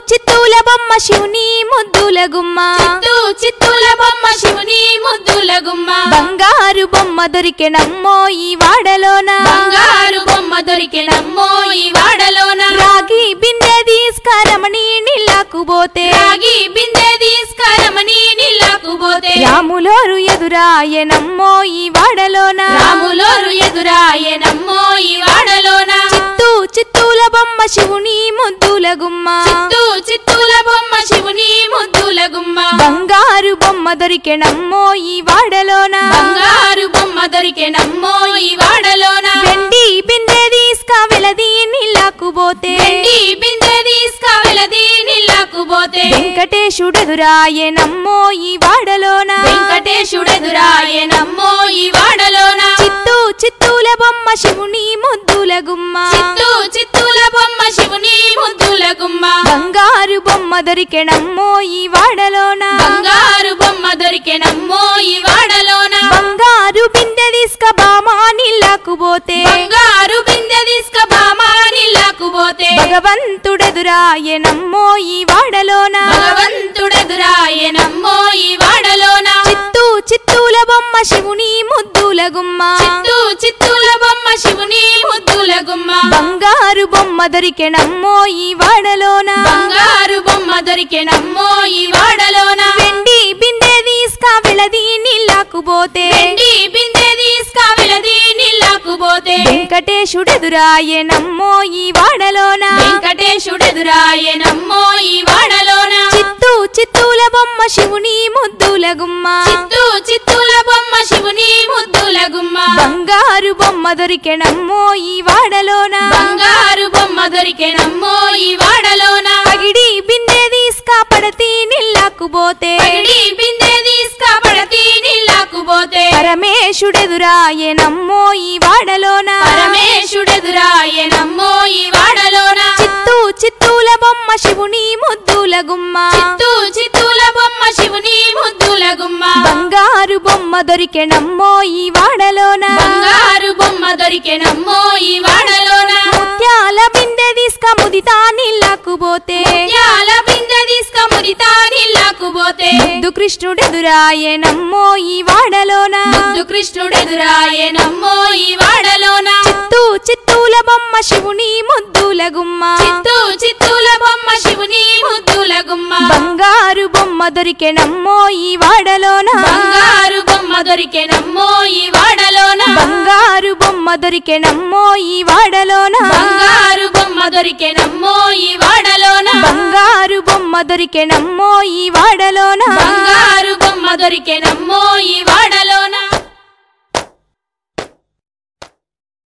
చిత్తూల బొమ్మ శివుని ముద్దుల గుమ్మ చిత్తూ చిత్తూల బొమ్మ శివుని ముద్దుల గుమ్మ బంగారు బొమ్మ దొరికెనమ్మో ఈ వాడలోన బంగారు బొమ్మ దొరికెనమ్మో ఈ వాడలోన రాగి బిందె తీసుకరమణి నీళ్ళకు పోతే రాగి బిందె తీసుకరమని నీళ్ళకు పోతే రాములోరు ఎదురాయనమ్మో ఈ వాడలోన రాములోరు ఎదురాయనమ్మో ఈ వాడలోన చిత్తూ చిత్తూల బొమ్మ శివుని ముద్దుల గుమ్మ చిత్తూ చిత్తూల బొమ్మ శివుని ముద్దుల గుమ్మ బంగారు బొమ్మ దొరికెనమ్మో ఈ వాడలోన బంగారు బొమ్మ దొరికెనమ్మో ఈ వాడలోన వెండి బిందె తీసుక వెలది నీళ్ళకు పోతే వెండి బిందె తీసుకవెలది నీళ్ళకు పోతే వెంకటేశుడెదురాయనమ్మో ఈ వాడలోన వెంకటేశుడెదురాయనమ్మో ఈ వాడలోన చిత్తూ చిత్తూల బొమ్మ శివుని ముద్దుల గుమ్మ చిత్తూ చిత్తూల బొమ్మ శివుని ముద్దుల గుమ్మ బంగారు బొమ్మ దొరికెనమ్మో ఈ వాడలోన బంగారు బొమ్మ దొరికెనమ్మో ఈ వాడలోన బంగారు బిందె తీసుక బామా నీళ్ళకు పోతే బంగారు బిందె తీసుక బామా నీళ్ళకు పోతే భగవంతుడెదురాయనమ్మో ఈ వాడలోన భగవంతుడెదురాయనమ్మో ఈ వాడలోన చిత్తూ చిత్తూల బొమ్మ శివుని ముద్దుల గుమ్మ చిత్తూ చిత్తూల బొమ్మ శివుని ముద్దుల గుమ్మ బంగారు బొమ్మ దొరికెనమ్మో ఈ వాడలోన బంగారు బొమ్మ దొరికెనమ్మో ఈ వాడలోన వెండి బిందె తీసుక వెలది నీళ్ళకు పోతే వెండి బిందె తీసుకవెలది నీళ్ళకు పోతే వెంకటేశుడెదురాయనమ్మో ఈ వాడలోన వెంకటేశుడెదురాయనమ్మో ఈ వాడలోన చిత్తూ చిత్తూల బొమ్మ శివుని ముద్దుల గుమ్మ చిత్తూ చిత్తూల బొమ్మ శివుని ముద్దుల గుమ్మ బంగారు బొమ్మ దొరికెనమ్మో ఈ వాడలోన బంగారు బొమ్మ దొరికెనమ్మో ఈ వాడలోన పగిడి బిందె తీసుక పడతి నీళ్ళకు పోతే పగిడి బిందె తీసుకపడతి నీళ్ళకు పోతే పరమేశుడెదురాయనమ్మో ఈ వాడలోన పరమేశుడెదురాయనమ్మో ఈ వాడలోన చిత్తూ చిత్తూల బొమ్మ శివుని ముద్దుల గుమ్మ చిత్తూ చిత్తూల బొమ్మ శివుని ముద్దుల గుమ్మ బంగారు బొమ్మ దొరికెనమ్మో ఈ వాడలోన బంగారు బొమ్మ దొరికెనమ్మో ఈ వాడలోన ముత్యాల బిందె తీసుక ముదితా నీళ్ళకు పోతే ముత్యాల బిందె తీసుక మురితా నీళ్ళకు పోతే ముద్దు కృష్ణుడెదురాయనమ్మో ఈ వాడలోన ముద్దు కృష్ణుడెదురాయనమ్మో ఈ వాడలోన చిత్తూ చిత్తూల బొమ్మ శివుని ముద్దుల గుమ్మ చిత్తూ చిత్తూల బొమ్మ శివుని ముద్దుల గుమ్మ బంగారు బొమ్మ దొరికెనమ్మో ఈ వాడలోన బంగారు బొమ్మ దొరికెనమ్మో ఈ వాడలోన బంగారు బొమ్మ దొరికెనమ్మో ఈ వాడలోన బంగారు బొమ్మ దొరికెనమ్మో ఈ వాడలోన బంగారు బొమ్మ దొరికెనమ్మో ఈ వాడలోన బంగారు బొమ్మ దొరికెనమ్మో ఈ